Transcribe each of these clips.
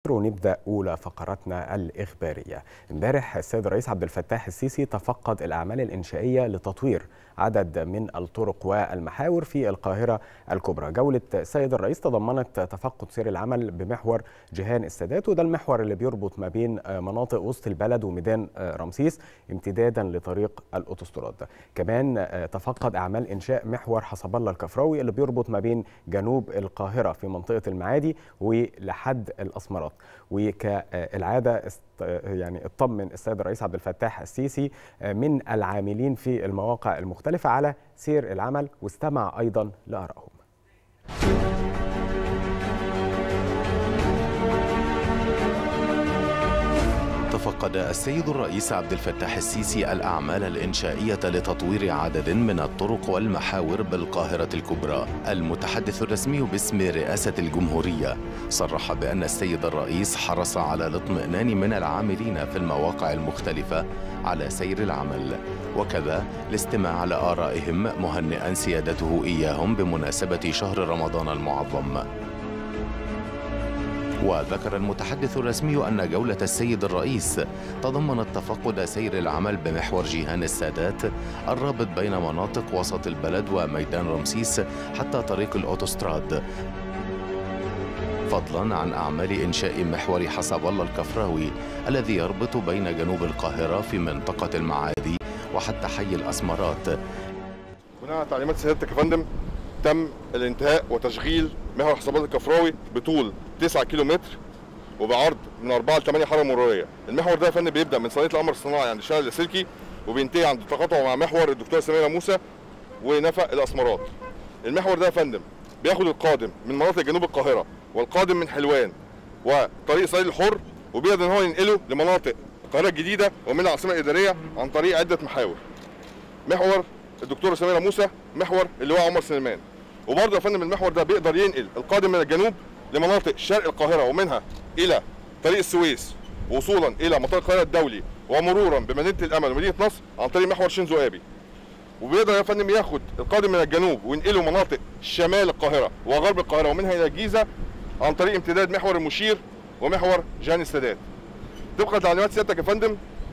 مصر ونبدا اولى فقراتنا الاخباريه. امبارح السيد الرئيس عبد الفتاح السيسي تفقد الاعمال الانشائيه لتطوير عدد من الطرق والمحاور في القاهره الكبرى. جوله السيد الرئيس تضمنت تفقد سير العمل بمحور جهان السادات وده المحور اللي بيربط ما بين مناطق وسط البلد وميدان رمسيس امتدادا لطريق الاوتوستراد. كمان تفقد اعمال انشاء محور حسب الله الكفراوي اللي بيربط ما بين جنوب القاهره في منطقه المعادي ولحد الاسمرات وكالعاده يعني اطمن السيد الرئيس عبد الفتاح السيسي من العاملين في المواقع المختلفه على سير العمل واستمع ايضا لارائهم تفقد السيد الرئيس عبد الفتاح السيسي الأعمال الإنشائية لتطوير عدد من الطرق والمحاور بالقاهرة الكبرى المتحدث الرسمي باسم رئاسة الجمهورية صرح بأن السيد الرئيس حرص على الاطمئنان من العاملين في المواقع المختلفة على سير العمل وكذا الاستماع لآرائهم مهنئا سيادته إياهم بمناسبة شهر رمضان المعظم وذكر المتحدث الرسمي أن جولة السيد الرئيس تضمنت تفقد سير العمل بمحور جيهان السادات الرابط بين مناطق وسط البلد وميدان رمسيس حتى طريق الأوتوستراد فضلا عن أعمال إنشاء محور حسب الله الكفراوي الذي يربط بين جنوب القاهرة في منطقة المعادي وحتى حي الأسمرات بناء على تعليمات سيادتك يا فندم تم الانتهاء وتشغيل محور حسابات الكفراوي بطول 9 كيلو متر وبعرض من 4 ل 8 حاره مروريه المحور ده يا فندم بيبدا من صينيه القمر الصناعي عند شارع اللاسلكي وبينتهي عند تقاطعه مع محور الدكتوره سميره موسى ونفق الاسمرات المحور ده يا فندم بياخد القادم من مناطق جنوب القاهره والقادم من حلوان وطريق صعيد الحر وبيقدر ان هو ينقله لمناطق القاهره الجديده ومن العاصمه الاداريه عن طريق عده محاور محور الدكتوره سميره موسى محور اللواء عمر سليمان وبرضه يا فندم المحور ده بيقدر ينقل القادم من الجنوب لمناطق شرق القاهره ومنها الى طريق السويس وصولا الى مطار القاهره الدولي ومرورا بمدينه الامل ومدينه نصر عن طريق محور شينزو ابي وبيقدر يا فندم ياخد القادم من الجنوب وينقله مناطق شمال القاهره وغرب القاهره ومنها الى الجيزه عن طريق امتداد محور المشير ومحور جهان السادات طبقا لتعليمات سيادتك يا فندم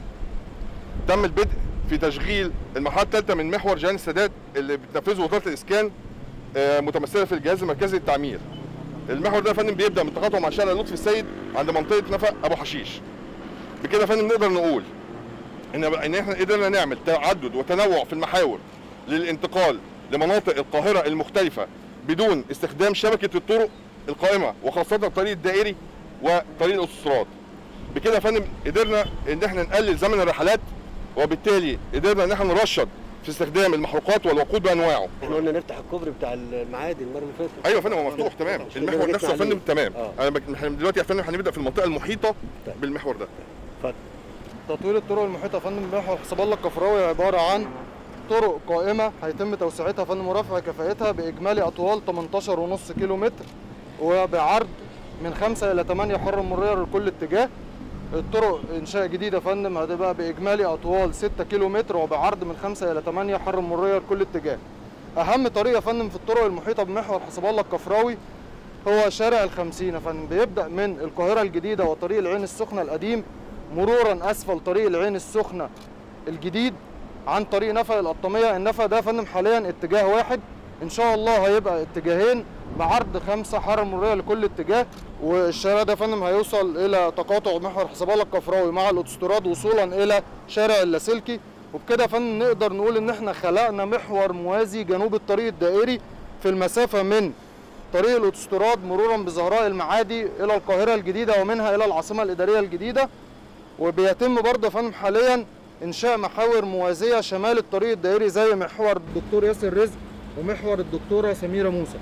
تم البدء في تشغيل المرحله الثالثه من محور جهان السادات اللي بتنفذه وزاره الاسكان متمثله في الجهاز المركزي للتعمير المحور ده يا فندم بيبدا من تقاطعه مع شارع لطفي السيد عند منطقه نفق ابو حشيش بكده يا فندم نقدر نقول ان ان احنا قدرنا نعمل تعدد وتنوع في المحاور للانتقال لمناطق القاهره المختلفه بدون استخدام شبكه الطرق القائمه وخاصه الطريق الدائري وطريق الاوتوستراد بكده يا فندم قدرنا ان احنا نقلل زمن الرحلات وبالتالي قدرنا ان احنا نرشد في استخدام المحروقات والوقود بانواعه احنا قلنا نفتح الكوبري بتاع المعادي المره اللي فاتت ايوه يا فندم هو مفتوح تمام المحور نفسه يا فندم تمام انا بك... احنا دلوقتي يا فندم هنبدا في المنطقه المحيطه طيب. بالمحور ده اتفضل تطوير الطرق المحيطه يا فندم محور حساب الله الكفراوي عباره عن طرق قائمه هيتم توسعتها يا فندم ورفع كفاءتها باجمالي اطوال 18.5 كيلو متر وبعرض من 5 الى 8 حر مروريه لكل اتجاه الطرق انشاء جديد يا فندم هتبقى باجمالي اطوال 6 كيلو متر وبعرض من 5 الى 8 حر مروريه لكل اتجاه اهم طريق يا فندم في الطرق المحيطه بمحور حسب الله الكفراوي هو شارع الخمسين يا فندم بيبدا من القاهره الجديده وطريق العين السخنه القديم مرورا اسفل طريق العين السخنه الجديد عن طريق نفق القطاميه النفق ده يا فندم حاليا اتجاه واحد ان شاء الله هيبقى اتجاهين بعرض خمسة حارة مرورية لكل اتجاه والشارع ده يا فندم هيوصل إلى تقاطع محور حساب الله الكفراوي مع الأوتوستراد وصولا إلى شارع اللاسلكي وبكده يا فندم نقدر نقول إن إحنا خلقنا محور موازي جنوب الطريق الدائري في المسافة من طريق الأوتوستراد مرورا بزهراء المعادي إلى القاهرة الجديدة ومنها إلى العاصمة الإدارية الجديدة وبيتم برضه يا فندم حاليا إنشاء محاور موازية شمال الطريق الدائري زي محور الدكتور ياسر رزق ومحور الدكتوره سميره موسى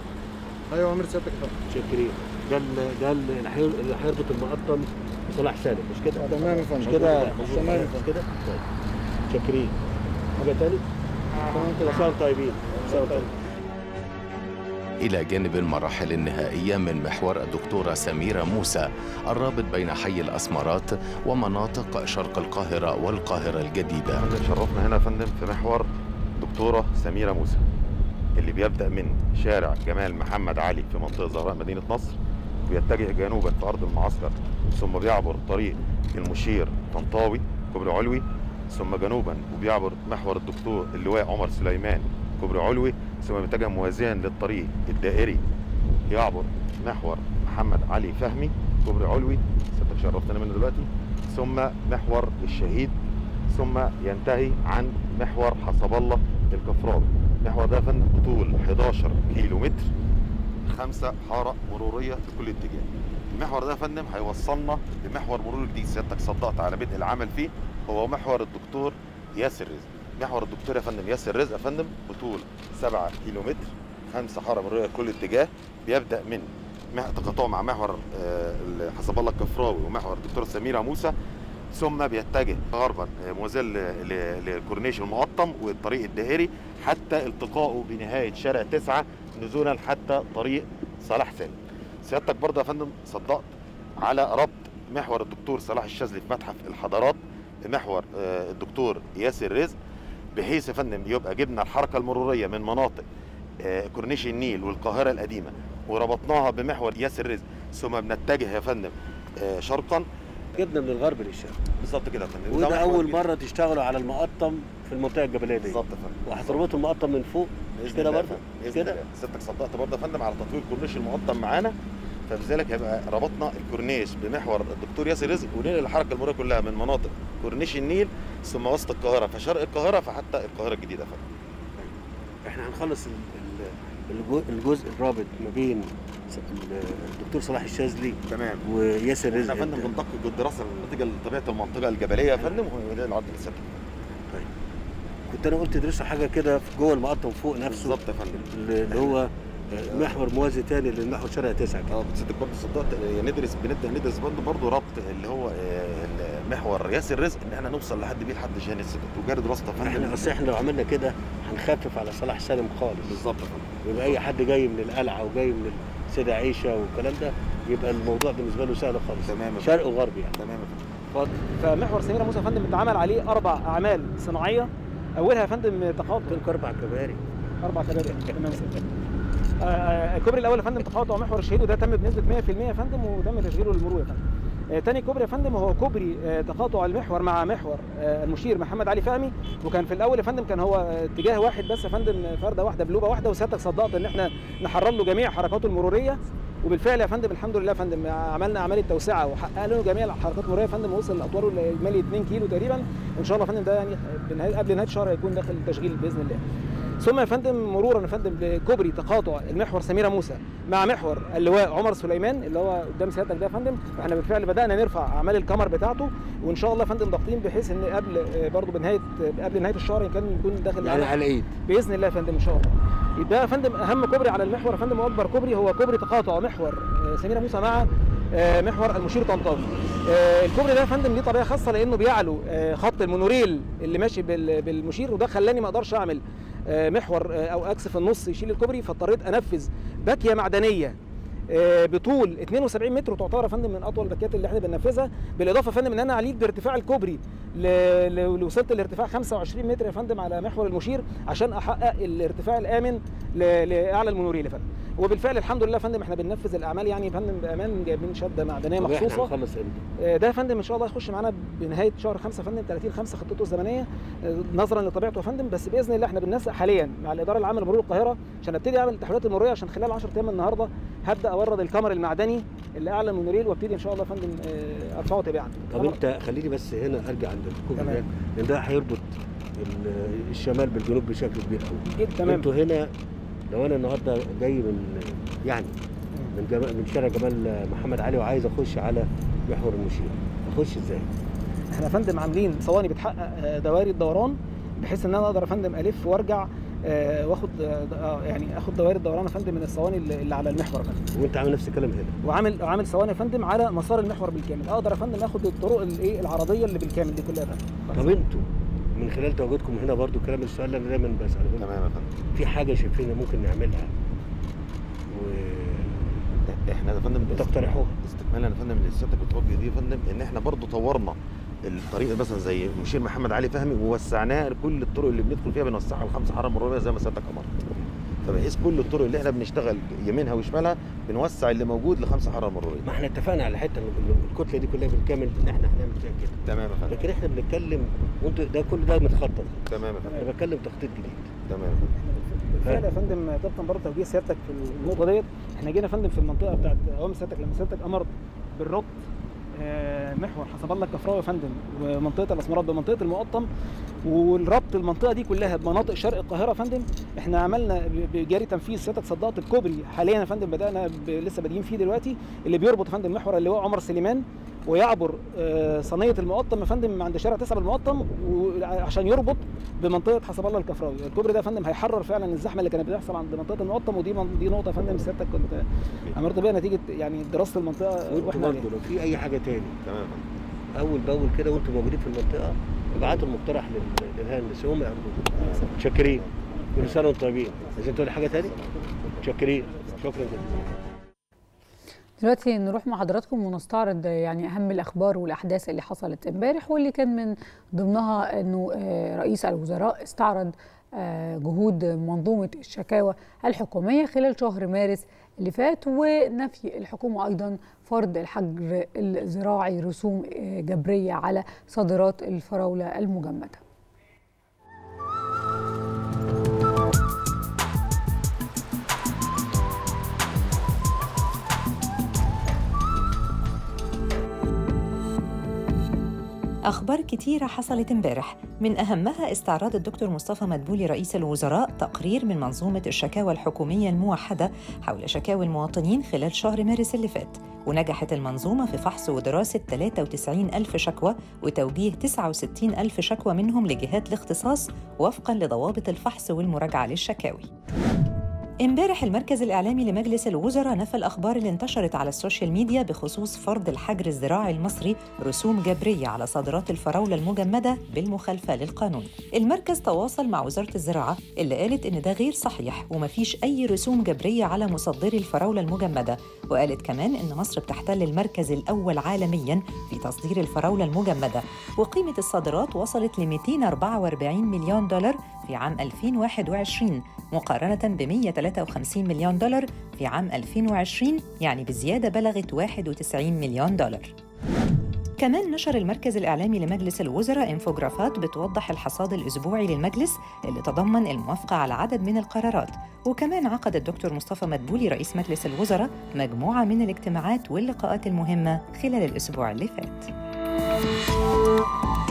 ايوه امير سيادتك يا فندم شكرين ده ال ده ال- اللي هير- اللي هيربط المقطم بصلاح سالم مش كده؟ تمام يا فندم. مش كده تمام يا مش كده؟ طيب شاكرين حاجه تاني؟ تمام كده شهر طيبين شهر طيبين إلى جانب المراحل النهائية من محور الدكتورة سميرة موسى الرابط بين حي الأسمرات ومناطق شرق القاهرة والقاهرة الجديدة فندم شرفنا هنا يا فندم في محور دكتورة سميرة موسى اللي بيبدأ من شارع جمال محمد علي في منطقة زهراء مدينة نصر ويتجه جنوبا في ارض المعسكر ثم بيعبر طريق المشير طنطاوي كوبري علوي ثم جنوبا وبيعبر محور الدكتور اللواء عمر سليمان كوبري علوي ثم بيتجه موازيا للطريق الدائري يعبر محور محمد علي فهمي كوبري علوي ستك شرفتنا منه دلوقتي ثم محور الشهيد ثم ينتهي عن محور حسب الله الكفراوي المحور ده يا فندم طول 11 كيلو متر خمسة حارة مرورية لكل اتجاه المحور ده يا فندم هيوصلنا لمحور مرور جديد سيادتك صدقت على بدء العمل فيه هو محور الدكتور ياسر رزق محور الدكتور يا فندم ياسر رزق يا فندم بطول 7 كيلو متر خمسة حارة مرورية لكل اتجاه بيبدأ من مح- تقاطعه مع محور آه، حسب الله الكفراوي ومحور الدكتور سميرة موسى ثم بيتجه غربا آه، موازيا ل- ل- لكورنيش المقطم والطريق الدائري حتى التقائه بنهايه شارع تسعة نزولا حتى طريق صلاح سالم. سيادتك برضه يا فندم صدقت على ربط محور الدكتور صلاح الشاذلي في متحف الحضارات بمحور آه، الدكتور ياسر رزق بحيث يا فندم يبقى جبنا الحركه المروريه من مناطق آه، كورنيش النيل والقاهره القديمه وربطناها بمحور ياسر رزق ثم بنتجه يا فندم آه، شرقا جبنا من الغرب للشرق بالظبط كده يا فندم وده محور اول جديد. مره تشتغلوا على المقطم في المنطقه الجبليه دي بالظبط يا فندم وهتربطوا المقطم من فوق مش بإذن كده الله برضه يا فندم. مش بإذن كده الله. سيادتك صدقت برضه يا فندم على تطوير كورنيش المقطم معانا فبذلك هيبقى ربطنا الكورنيش بمحور الدكتور ياسر رزق وننقل الحركه المروريه كلها من مناطق كورنيش النيل ثم وسط القاهره فشرق القاهره فحتى القاهره الجديده يا فندم احنا هنخلص ال- ال- الجو- الجزء الرابط ما بين س- ال- الدكتور صلاح الشاذلي تمام وياسر احنا رزق يا فندم بندقق الدراسه الناتجه لطبيعه المنطقه الجبليه يا فندم وننقل العرض للسيادة كنت انا قلت تدرسوا حاجه كده في جوه المقطم فوق نفسه بالظبط يا فندم اللي اللي هو محور موازي تاني للمحور شارع تسعة كده اه بتصدق برضه صدقت آه، ندرس بنبدا ندرس برضه برضه ربط اللي هو آه، محور ياسر رزق ان احنا نوصل لحد بيه لحد جهه السكك وجاري دراسه يا فندم احنا اصل احنا لو عملنا كده هنخفف على صلاح سالم خالص بالظبط يا فندم يبقى اي حد جاي من القلعه وجاي من السيده عيشه والكلام ده يبقى الموضوع بالنسبه له سهل خالص تمام يا فندم. شرق وغرب يعني تمام يا فندم اتفضل فمحور سميرة موسى يا فندم اتعمل عليه اربع اعمال صناعيه اولها يا فندم تقاطع تلك اربع كباري اربع كباري تمام سيدي. آه، آه، الكوبري الاول يا فندم تقاطع محور الشهيد وده تم بنسبه 100% يا فندم وتم تشغيله للمرور يا فندم آه، تاني كوبري يا فندم هو كوبري آه، تقاطع المحور مع محور آه، المشير محمد علي فهمي وكان في الاول يا فندم كان هو آه، اتجاه واحد بس يا فندم آه، فرده واحده بلوبه واحده وسيادتك صدقت ان احنا نحرر له جميع حركاته المروريه وبالفعل يا فندم الحمد لله يا فندم عملنا اعمال التوسعه وحققنا له جميع الحركات المروريه يا فندم وصل لاطواله الاجمالي 2 كيلو تقريبا وان شاء الله يا فندم ده يعني بنهاية- قبل نهايه الشهر هيكون داخل التشغيل باذن الله ثم يا فندم مرورا يا فندم بكوبري تقاطع المحور سميره موسى مع محور اللواء عمر سليمان اللي هو قدام سيادتك ده يا فندم احنا بالفعل بدانا نرفع اعمال الكمر بتاعته وان شاء الله يا فندم ضاغطين بحيث ان قبل آه، برضه بنهايه آه، قبل نهايه الشهر كان يكون داخل يعني على- على الايد باذن الله يا فندم ان شاء الله يبقى يا فندم اهم كوبري على المحور يا فندم واكبر كوبري هو كوبري تقاطع محور آه، سميره موسى مع آه، محور المشير طنطاوي آه، الكوبري ده يا فندم ليه طريقه خاصه لانه بيعلو آه، خط المونوريل اللي ماشي بال- بالمشير وده خلاني ما اقدرش اعمل آه، محور آه، او اكس في النص يشيل الكوبري فاضطريت انفذ باكيه معدنيه آه، بطول 72 متر وتعتبر يا فندم من اطول الباكيات اللي احنا بننفذها بالاضافه يا فندم ان انا عليت بارتفاع الكوبري ل- ل- وصلت لارتفاع 25 متر يا فندم على محور المشير عشان احقق الارتفاع الامن ل- لاعلى المونوريل يا فندم وبالفعل الحمد لله يا فندم احنا بننفذ الاعمال يعني يا فندم بامان جايبين شده معدنيه طب احنا مخصوصه هنخلص امتى؟ آه، ده يا فندم ان شاء الله يخش معانا بنهايه شهر 5 يا فندم 30 5 خطته الزمنيه آه، نظرا لطبيعته يا فندم بس باذن الله احنا بننسق حاليا مع الاداره العامه لمرور القاهره عشان ابتدي اعمل التحويلات المروريه عشان خلال 10 ايام من النهارده هبدا اورد الكمر المعدني اللي اعلى المونوريل وابتدي ان شاء الله يا فندم آه، ارفعه تباعا طب أنا- انت خليني بس هنا ارجع عند الكوبري تمام. ده لان ده هيربط ال- الشمال بالجنوب بشكل كبير قوي جد تمام انتوا هنا لو انا النهارده جاي من يعني من جمال من شارع جمال محمد علي وعايز اخش على محور المشير اخش ازاي؟ احنا يا فندم عاملين صواني بتحقق آه، دوائر الدوران بحيث ان انا اقدر يا فندم الف وارجع آه، واخد آه، د- آه، يعني اخد دوائر الدوران يا فندم من الصواني اللي اللي على المحور يا فندم وانت عامل نفس الكلام هنا وعامل عامل صواني يا فندم على مسار المحور بالكامل اقدر يا فندم اخد الطرق الايه العرضيه اللي بالكامل دي كلها يا فندم طب انتوا من خلال تواجدكم هنا برضو كلام السؤال اللي انا دايما بساله تمام يا فندم في حاجه شايفينها ممكن نعملها احنا يا فندم وتقترحوها استكمالا يا فندم لسيادتك بتوجه دي يا فندم ان احنا برضو طورنا الطريق مثلا زي مشير محمد علي فهمي ووسعناه لكل الطرق اللي بندخل فيها بنوسعها لخمس حرم مروريه زي ما سيادتك امرت فبحيث كل الطرق اللي احنا بنشتغل يمينها وشمالها بنوسع اللي موجود لخمسه حاره مروريه ما احنا اتفقنا على حته ال- ال- الكتله دي كلها بالكامل ان احنا هنعمل فيها كده تمام يا فندم لكن احنا بنتكلم وانتوا ده كل ده متخطط تمام يا فندم انا بتكلم تخطيط جديد تمام يا فندم بالفعل يا فندم طبقا برضه توجيه سيادتك في النقطه ديت احنا جينا يا فندم في المنطقه بتاعت اوامر سيادتك لما سيادتك امر بالربط آه، محور حسب الله الكفراوي يا فندم ومنطقه الاسمرات بمنطقه المقطم والربط المنطقه دي كلها بمناطق شرق القاهره يا فندم احنا عملنا ب- بجاري تنفيذ سيادتك صدقت الكوبري حاليا يا فندم بدانا ب- لسه بادئين فيه دلوقتي اللي بيربط يا فندم محور اللواء عمر سليمان ويعبر آه، صينيه المقطم يا فندم عند شارع 9 بالمقطم عشان يربط بمنطقه حسب الله الكفراوي الكوبري ده يا فندم هيحرر فعلا الزحمه اللي كانت بتحصل عند منطقه المقطم ودي من- دي نقطه يا فندم سيادتك كنت امرت بيها نتيجه يعني دراسه المنطقه وانتوا واحنا برضه لو في اي حاجه تاني تمام يا فندم اول باول كده وانتوا موجودين في المنطقه ابعتوا المقترح لل- للهندسه هم يعملوه متشكرين كل سنه وانتم طيبين عايزين تقولي حاجه تاني متشكرين شكرا جدا دلوقتي نروح مع حضراتكم ونستعرض يعني اهم الاخبار والاحداث اللي حصلت امبارح واللي كان من ضمنها انه آه، رئيس الوزراء استعرض آه، جهود منظومه الشكاوى الحكوميه خلال شهر مارس اللي فات ونفي الحكومه ايضا فرض الحجر الزراعي رسوم آه، جبريه على صادرات الفراوله المجمده أخبار كتيرة حصلت امبارح من أهمها استعراض الدكتور مصطفى مدبولي رئيس الوزراء تقرير من منظومة الشكاوى الحكومية الموحدة حول شكاوى المواطنين خلال شهر مارس اللي فات ونجحت المنظومة في فحص ودراسة 93 ألف شكوى وتوجيه 69 ألف شكوى منهم لجهات الاختصاص وفقاً لضوابط الفحص والمراجعة للشكاوي امبارح المركز الإعلامي لمجلس الوزراء نفى الأخبار اللي انتشرت على السوشيال ميديا بخصوص فرض الحجر الزراعي المصري رسوم جبرية على صادرات الفراولة المجمدة بالمخالفة للقانون. المركز تواصل مع وزارة الزراعة اللي قالت إن ده غير صحيح ومفيش أي رسوم جبرية على مصدري الفراولة المجمدة، وقالت كمان إن مصر بتحتل المركز الأول عالمياً في تصدير الفراولة المجمدة، وقيمة الصادرات وصلت ل 244 مليون دولار في عام 2021 مقارنة ب 153 مليون دولار في عام 2020 يعني بزيادة بلغت 91 مليون دولار كمان نشر المركز الإعلامي لمجلس الوزراء انفوجرافات بتوضح الحصاد الأسبوعي للمجلس اللي تضمن الموافقة على عدد من القرارات وكمان عقد الدكتور مصطفى مدبولي رئيس مجلس الوزراء مجموعة من الاجتماعات واللقاءات المهمة خلال الأسبوع اللي فات